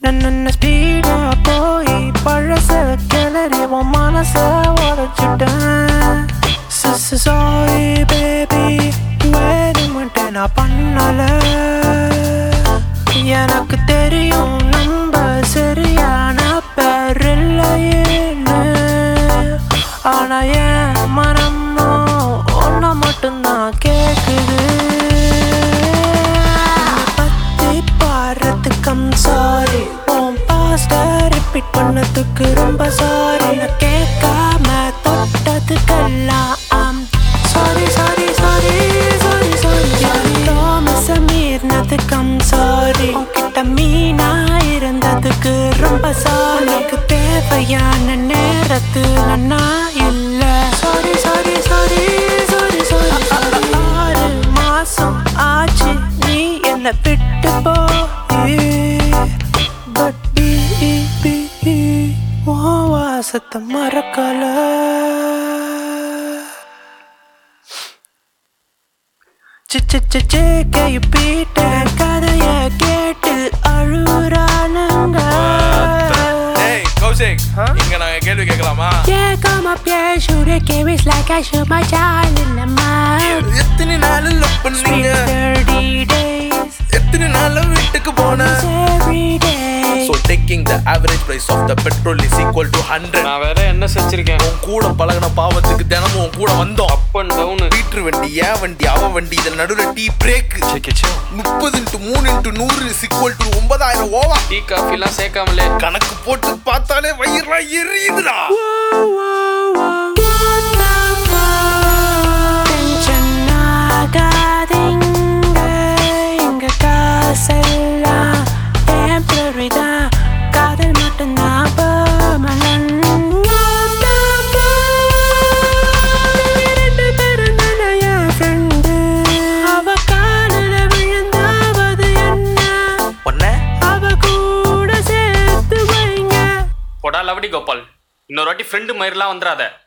நன்ன ஸ்பீடா போய் பழச கிளறி உன் மனச உடைச்சிட்டேன் சாரி பேபி வேணுமென்ட்டு நான் பண்ணல எனக்கு தெரியும் நம்ம சரியான பேர் இல்லையேன்னு ஆனா என் மனமோ ஒன்ன மட்டும்தான் கேக்குது பத்தி பாடுறதுக்கு சாரி உன் பாஸ்ட ரிப்பீட் பண்ணதுக்கு ரொம்ப சாரி நான் கேட்காம தொட்டதுக்கெல்லாம் sorry sorry sorry sorry sorry sorry தோமச மீறினதுக்கும் சாரி உன்கிட்ட மீனா இருந்ததுக்கு ரொம்ப சாரி எனக்கு தேவையான நேரத்துல நான் இல்ல sorry sorry sorry sorry sorry ஆறு மாசம் ஆச்சு நீ என்ன விட்டு போய் பட் பி பி உன் வாசத்தை மறக்கல பீட்ட கதைய கேட்டு அழுறானுங்க ஏய் கௌஷிக் இங்க நாங்க கேள்வி கேட்கலாமா Yeah, come up here, shoot it, give it like I shoot my child in the mouth. எத்தனை நாள் லவ் பண்ணீங்க Been 30 days, எத்தனை நாள் வீட்டுக்கு போன every day. So taking the average price of the petrol is equal to 100 நான் வேற என்ன செஞ்சிருக்கேன் உன் கூட பழகின பாவத்துக்கு தினமும் உன் கூட வந்தோம் அப் அண்ட் டவுன் வீட்டு வண்டி ஏன் வண்டி அவ வண்டி இதன் நடுவுல டீ பிரேக் முப்பது இன்ட்டு மூணு இன்ட்டு நூறு சிக்வல் டு ஒன்பதாயிரம் ஓவா டீ காஃபிலாம் சேர்க்காமலே கணக்கு போட்டு பார்த்தாலே வயிறுலாம் எரியுதுடா Tension ஆகாதீங்க, இங்க காசெல்லாம் temporary தான். காதல் மட்டும்தான் permanent. ரெண்டு பேரும் தானே என் friend. அவ காலில விழுந்தாவது என்ன ஒன்ன அவ கூட சேர்த்து வைங்க போடா லவடி கோபால் இன்னொரு வாட்டி ஃப்ரெண்டு மாதிரிலாம் வந்துடாத